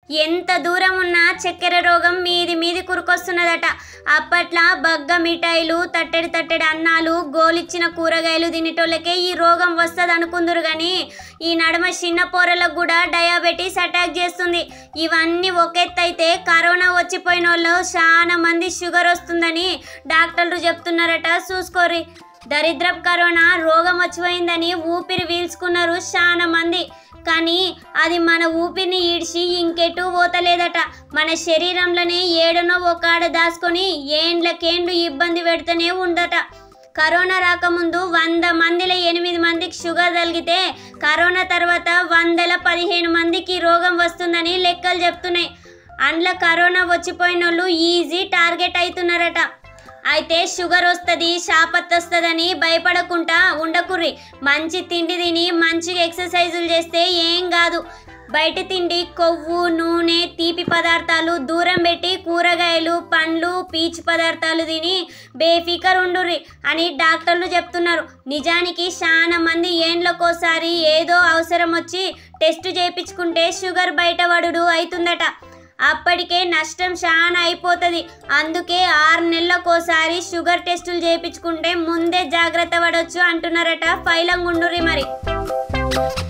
ఎంత దూరం ఉన్నా చక్కెర రోగం మీది మీది కురుకొస్తున్నదట అప్పట్లో బగ్గ మిఠాయిలు తట్టెడి తట్టెడి అన్నాలు గోలిచ్చిన కూరగాయలు తినేటోళ్ళకే ఈ రోగం వస్తుంది అనుకుందరు కానీ ఈ నడుమ చిన్న పోరలకు కూడా డయాబెటీస్ అటాక్ చేస్తుంది ఇవన్నీ ఒకెత్తైతే కరోనా వచ్చిపోయిన వాళ్ళు చాలా మంది షుగర్ వస్తుందని డాక్టర్లు చెప్తున్నారట చూసుకోరి దరిద్రపు కరోనా రోగం వచ్చిపోయిందని ఊపిరి పీల్చుకున్నారు చాలా మంది కానీ అది మన ఊపిరిని ఈడ్చి ఇంకెటు పోతలేదట మన శరీరంలోనే ఏడనో ఒకాడ దాచుకొని ఏండ్లకేండ్లు ఇబ్బంది పెడుతూనే ఉందట కరోనా రాకముందు వంద మందిలో ఎనిమిది మందికి షుగర్ తగిలితే కరోనా తర్వాత వందల పదిహేను మందికి రోగం వస్తుందని లెక్కలు చెప్తున్నాయి అండ్ల కరోనా వచ్చిపోయిన వాళ్ళు ఈజీ టార్గెట్ అవుతున్నారట అయితే షుగర్ వస్తుంది షాపత్ వస్తుందని భయపడకుండా ఉండకుర్రి మంచి తిండి తిని మంచిగా ఎక్సర్సైజులు చేస్తే ఏం కాదు బయట తిండి కొవ్వు నూనె తీపి పదార్థాలు దూరం పెట్టి కూరగాయలు పండ్లు పీచు పదార్థాలు తిని బేఫికర్ ఉండుర్రి అని డాక్టర్లు చెప్తున్నారు నిజానికి చాలా మంది ఏండ్లకోసారి ఏదో అవసరం వచ్చి టెస్ట్ చేయించుకుంటే షుగర్ బయటపడుడు అవుతుందట అప్పటికే నష్టం చాలా అయిపోతుంది అందుకే ఆరు నెలలకోసారి షుగర్ టెస్టులు చేయించుకుంటే ముందే జాగ్రత్త పడవచ్చు అంటున్నారట ఫైలంగుండురి మరి